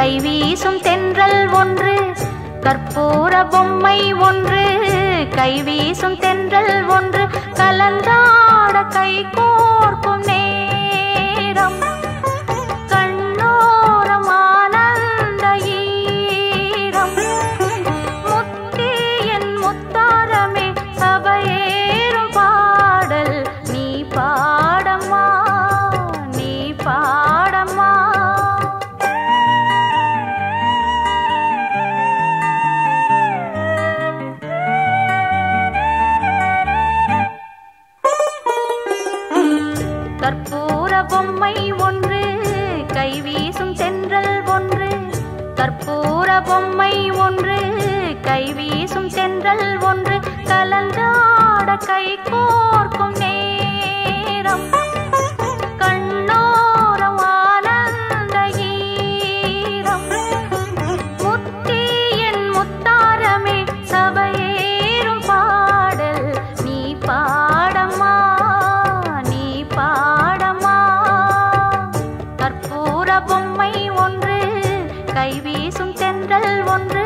கைவீசும் தென்றல் ஒன்று கற்பூர பொம்மை ஒன்று கைவீசும் தென்றல் ஒன்று கலந்தாட கை கோர்க்கும் நேரம் கண்ணோரம் ஆனந்த ஈரம் முத்தி என் முத்தாரமே சபையேறும் பாடல் நீ பாடம்மா நீ பாடம்மா கற்பூர பொம்மை ஒன்று கைவீசும் தென்றல் ஒன்று கற்பூர பொம்மை ஒன்று கைவீசும் தென்றல் ஒன்று கலந்தாட கை கோர்க்கும் நேரம் கண்ணோரம் ஆனந்த ஈரம் முத்தி என் முத்தாரமே சபையேறும் பாடல் நீ பாடம்மா நீ பாடம்மா கற்பூர பொம்மை ஒன்று கைவீசும் தென்றல் ஒன்று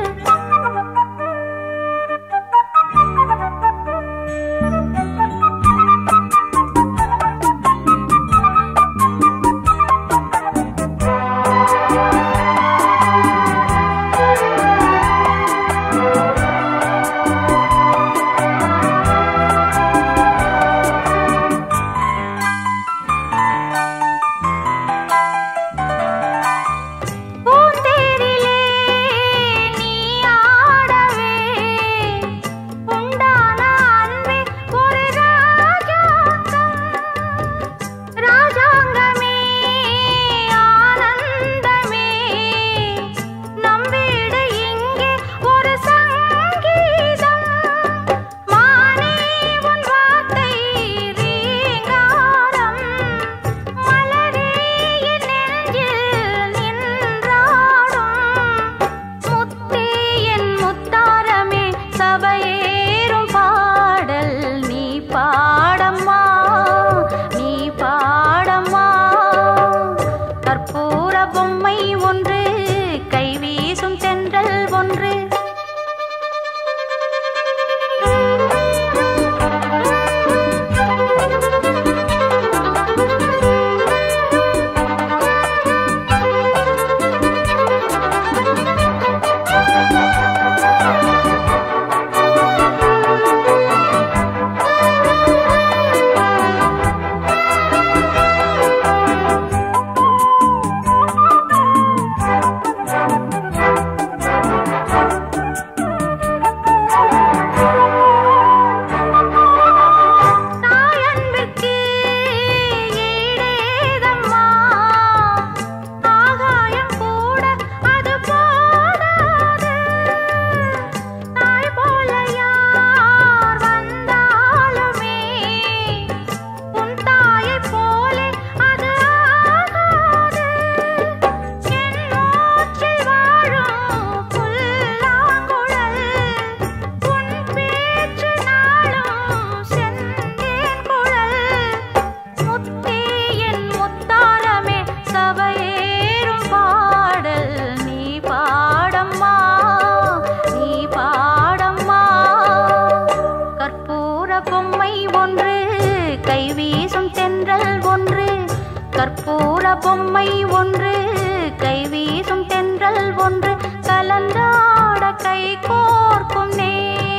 பூந்தேரிலே நீ ஆடவே உண்டான அன்பே ஒரு ராஜாங்கம் ராஜாங்கமே ஆனந்தமே நம் வீடு இங்கே ஒரு சங்கீதம் மானே உன் வார்த்தை ரீங்காரம் மலரே என் நெஞ்சில் நின்றாடும் முத்தே என் முத்தாரமே சபையேறும் பாடல் நீ பாடம்மா நீ பாடம்மா கற்பூர பொம்மை ஒன்று கைவீசும் தென்றல் ஒன்று தாயன்பிற்கு ஈடேதம்மா ஆகாயம் கூட அது போதாது தாய் போல யார் வந்தாலுமே உன் தாயைப் போலே அது ஆகாது என் மூச்சில் வாழும் புல்லாங்குழல் உன் பேச்சு நாளும் செந்தேன் குழல் முத்தே என் முத்தாரமே சபையேறும் பாடல் நீ பாடம்மா நீ பாடம்மா கற்பூர பொம்மை ஒன்று கைவீசும் தென்றல் ஒன்று கற்பூர பொம்மை ஒன்று கைவீசும் தென்றல் ஒன்று கலந்தாட கை கோர்க்கும் நேரம்